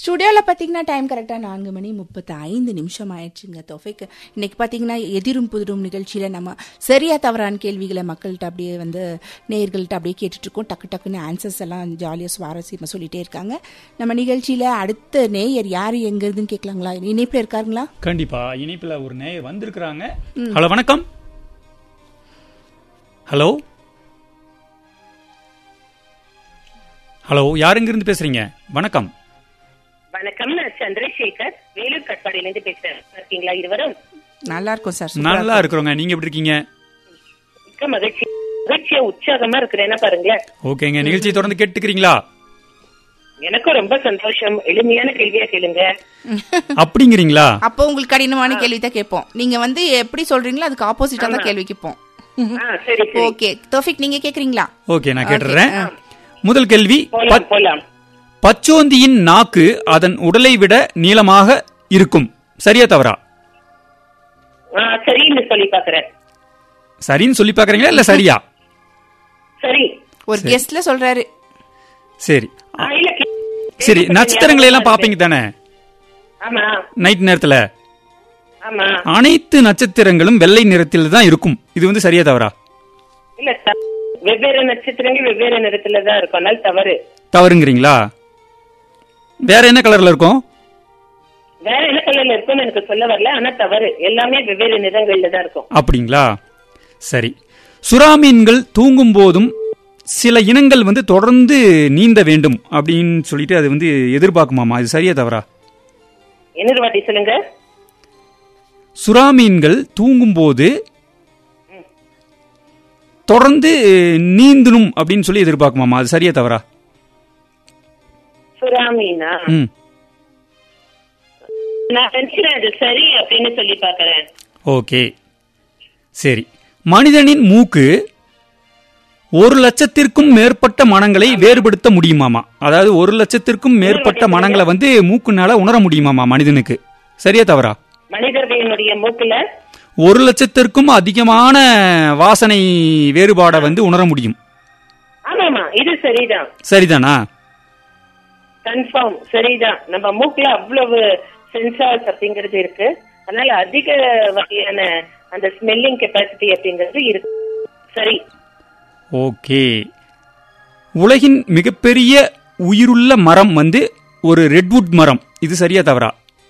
ஸ்டுடியோவில் பார்த்தீங்கன்னா டைம் கரெக்டாக நான்கு மணி முப்பத்தி ஐந்து நிமிஷம் ஆயிடுச்சுங்க தொஃபைக்கு இன்னைக்கு பார்த்தீங்கன்னா எதிரும் புதிரும் நிகழ்ச்சியில் நம்ம சரியா தவறான கேள்விகளை மக்கள்கிட்ட அப்படியே வந்து நேயர்கள்ட்ட அப்படியே கேட்டுட்டு இருக்கோம் டக்கு டக்குன்னு ஆன்சர்ஸ் எல்லாம் ஜாலியாக சுவாரஸ்யமாக சொல்லிட்டே இருக்காங்க நம்ம நிகழ்ச்சியில் அடுத்த நேயர் யார் எங்க இருந்துன்னு கேட்கலாங்களா இணைப்பில் இருக்காருங்களா கண்டிப்பா இனிப்புல ஒரு நேயர் வந்திருக்கிறாங்க ஹலோ வணக்கம் ஹலோ ஹலோ யாருங்க இருந்து பேசுறீங்க வணக்கம் வணக்கம் நான் சந்திரசேகர் வேலூர் கட்பாடியில இருந்து பேசுறேன் நல்லா இருக்கீங்களா இருவரும் நல்லா இருக்கும் சார் நல்லா இருக்கிறோங்க நீங்க எப்படி இருக்கீங்க மிக்க மகிழ்ச்சி மகிழ்ச்சியா உற்சாகமா இருக்கிறேன்னா பாருங்களேன் ஓகேங்க நிகழ்ச்சியை தொடர்ந்து கேட்டுக்கிறீங்களா எனக்கும் ரொம்ப சந்தோஷம் எளிமையான கேள்வியா கேளுங்க அப்படிங்கிறீங்களா அப்போ உங்களுக்கு கடினமான கேள்வி தான் கேட்போம் நீங்க வந்து எப்படி சொல்றீங்களோ அதுக்கு ஆப்போசிட்டா தான் கேள்வி கேட்போம் ஆ, சரி சரி ஓகே தோஃபிக் நீங்க கேக்குறீங்களா ஓகே நான் கேட்டுறேன் முதல் கேள்வி போலாம் போலாம் பச்சோந்தியின் நாக்கு அதன் உடலை விட நீளமாக இருக்கும் சரியா தவறா ஆ, சரின்னு சொல்லி பாக்குறேன் சரின்னு சொல்லி பாக்குறீங்களா இல்ல சரியா சரி ஒரு கெஸ்ட்ல சொல்றாரு சரி ஆ, இல்ல கே- சரி நட்சத்திரங்களை எல்லாம் பாப்பீங்க தானே ஆமா நைட் நேரத்துல ஆமா அனைத்து நட்சத்திரங்களும் வெள்ளை நிறத்தில் தான் இருக்கும் இது வந்து சரியா தவறா இல்ல த- வெவ்வேறு நட்சத்திரங்கள் வெவ்வேறு நிறத்துல தான் இருக்கும் அதனால தவறு தவறுங்கிறீங்களா வேற என்ன கலர்ல இருக்கும் வேற என்ன கலர்ல இருக்கும்னு எனக்கு சொல்ல வரல ஆனா தவறு எல்லாமே வெவ்வேறு நிறங்கள்ல தான் இருக்கும் அப்படிங்களா சரி சுறா மீன்கள் தூங்கும் போதும் சில இனங்கள் வந்து தொடர்ந்து நீந்த வேண்டும் அப்படின்னு சொல்லிட்டு அது வந்து எதிர்பார்க்குமாமா இது சரியா தவறா இன்னொரு வாட்டி சொல்லுங்க சுறா மீன்கள் தூங்கும்போது தொடர்ந்து நீந்தணும் அப்படின்னு சொல்லி எதிர்பார்க்குமாமா அது சரியா தவறா சுறாமீனா ம் நான் நினைக்கிறேன் அது சரி அப்படின்னு சொல்லி பாக்குறேன் ஓகே சரி மனிதனின் மூக்கு ஒரு லட்சத்திற்கும் மேற்பட்ட மனங்களை வேறுபடுத்த முடியுமாமா அதாவது ஒரு லட்சத்திற்கும் மேற்பட்ட மனங்களை வந்து மூக்குனால உணர முடியுமாமா மனிதனுக்கு சரியா தவறா மனிதர்களினுடைய மூக்குல ஒரு லட்சத்திற்கும் அதிகமான வாசனை வேறுபாடை வந்து உணர முடியும் ஆமாமா இது சரிதான் சரிதானா கன்ஃபார்ம் சரிதான் நம்ம மூக்குல அவ்வளவு சென்சார்ஸ் அப்படிங்கிறது இருக்கு அதனால அதிக வகையான அந்த ஸ்மெல்லிங் கெப்பாசிட்டி அப்படிங்கிறது இருக்கு சரி ஓகே உலகின் மிகப்பெரிய உயிருள்ள மரம் வந்து ஒரு ரெட்வுட் மரம் இது சரியா தவறா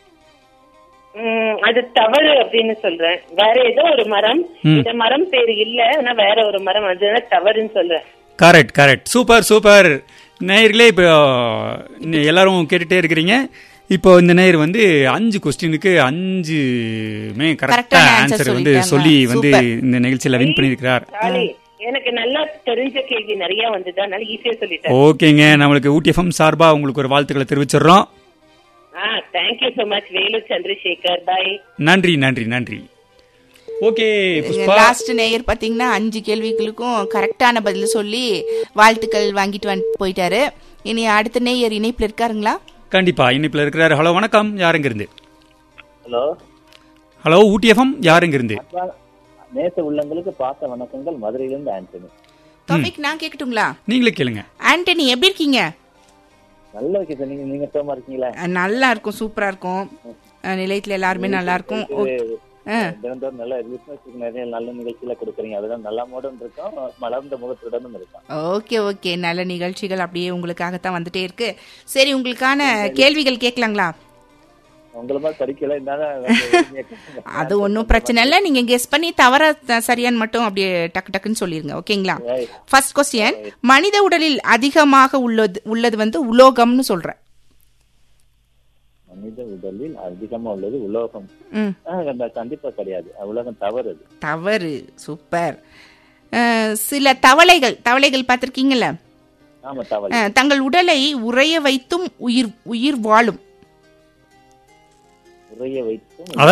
உம், அது தவறு அப்படின்னு சொல்றேன் வேற ஏதோ ஒரு மரம் ம். இந்த மரம் பேரு இல்ல ஆனா வேற ஒரு மரம் அதுனா தவறுன்னு சொல்றேன் கரெக்ட் கரெக்ட் சூப்பர் சூப்பர் நேயர்களே இப்போ இன்னும் எல்லாரும் கேட்டுட்டே இருக்கிறீங்க இப்போ இந்த நேயர் வந்து அஞ்சு கொஸ்டினுக்கு அஞ்சுமே கரெக்டா Correct-ஆன answer ஆன்சர் வந்து சொல்லிட்டாங்க. சொல்லி வந்து Super. இந்த நிகழ்ச்சியில வின் பண்ணியிருக்கிறார் சாலி எனக்கு நல்லா தெரிஞ்ச கேள்வி நிறைய வந்தது அதனால ஈஸியா சொல்லிட்டேன் ஓகேங்க நம்மளுக்கு ஊட்டி எஃப்எம் சார்பா உங்களுக்கு ஒரு வாழ்த்துக்களை தெரிவிச்சிடுறோம் ஆ thank you so much Vellore Chandrasekar bye நன்றி நன்றி நன்றி ஓகே புஷ்பா லாஸ்ட் நேயர் பாத்தீங்கன்னா அஞ்சு கேள்விகளுக்கும் கரெக்டான பதில் சொல்லி வாழ்த்துக்கள் வாங்கிட்டு வந்து போயிட்டாரு இனி அடுத்த நேயர் இணைப்புல இருக்காருங்களா கண்டிப்பா இனிப்புல இருக்கிறாரு ஹலோ வணக்கம் யாருங்க இருந்து ஹலோ ஹலோ ஊட்டி எஃப்எம் யாருங்க இருந்து நேச உள்ளங்களுக்கு பாச வணக்கங்கள் மதுரையிலிருந்து ஆண்டனி டாபிக் நான் கேட்கட்டுங்களா நீங்களே கேளுங்க ஆண்டனி எப்படி இருக்கீங்க நல்ல விஷயம் நீங்க நீங்க சுகமா இருக்கீங்களா அஹ், நல்லா இருக்கும் சூப்பரா இருக்கும் அஹ், நிலையத்துல எல்லாருமே நல்லா இருக்கும் ஓ- ஆ. தினந்தோறும் நல்ல பிசினஸ் நிறைய நல்ல நிகழ்ச்சியில கொடுக்குறீங்க அதுதான் நல்ல மூடன் இருக்கும் மலர்ந்த முகத்துடனும் இருக்கும் ஓகே ஓகே நல்ல நிகழ்ச்சிகள் அப்படியே உங்களுக்காகத்தான் வந்துட்டே இருக்கு சரி உங்களுக்கான கேள்விகள் கேட்கலாங்களா உங்களை மாதிரி படிக்கல இருந்தாலும் அது ஒன்றும் பிரச்சனை இல்லை நீங்க கெஸ் பண்ணி தவற த- சரியான்னு மட்டும் அப்படியே டக்கு டக்குன்னு சொல்லிருங்க ஓகேங்களா ஃபர்ஸ்ட் கொஸ்டின் மனித உடலில் அதிகமாக உள்ளது உள்ளது வந்து உலோகம்னு சொல்றேன் மனித உடலில் அதிகமா உள்ளது உலோகம் ம் ஆ, கண்ட- கண்டிப்பா கிடையாது உலகம் தவறு அது தவறு சூப்பர் அஹ், சில தவளைகள் தவளைகள் பார்த்திருக்கீங்கல்ல ஆமா தவறு அஹ், தங்கள் உடலை உறைய வைத்தும் உயிர் உயிர் வாழும் உரைய வைத்தும்